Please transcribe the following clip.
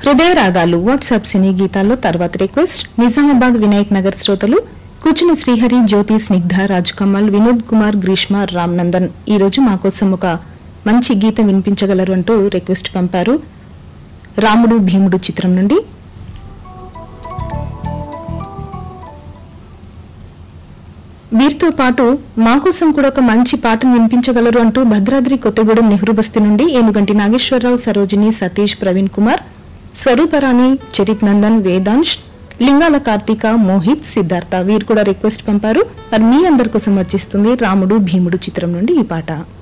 హృదయ రాగాలు వాట్సాప్ సినీ గీతాల్లో తర్వాత రిక్వెస్ట్ నిజామాబాద్ వినాయక్ నగర్ శ్రోతలు కూచుని శ్రీహరి జ్యోతి స్నిగ్ధ రాజ్ కమల్ వినోద్ కుమార్ గ్రీష్మ రామ్ నందన్ ఈ రోజు మా కోసం ఒక మంచి గీతం వినిపించగలరు అంటూ రిక్వెస్ట్ పంపారు రాముడు భీముడు చిత్రం నుండి వీరితో పాటు మా కోసం కూడా ఒక మంచి పాటను వినిపించగలరు అంటూ భద్రాద్రి కొత్తగూడెం నెహ్రూ బస్తీ నుండి ఏనుగంటి నాగేశ్వరరావు సరోజిని సతీష్ ప్రవీణ్ కుమార్ స్వరూపరాణి చరిత్ నందన్ వేదాంశ్ లింగాల కార్తీక మోహిత్ సిద్ధార్థ వీరు కూడా రిక్వెస్ట్ పంపారు మరి మీ అందరి కోసం వచ్చిస్తుంది రాముడు భీముడు చిత్రం నుండి ఈ పాట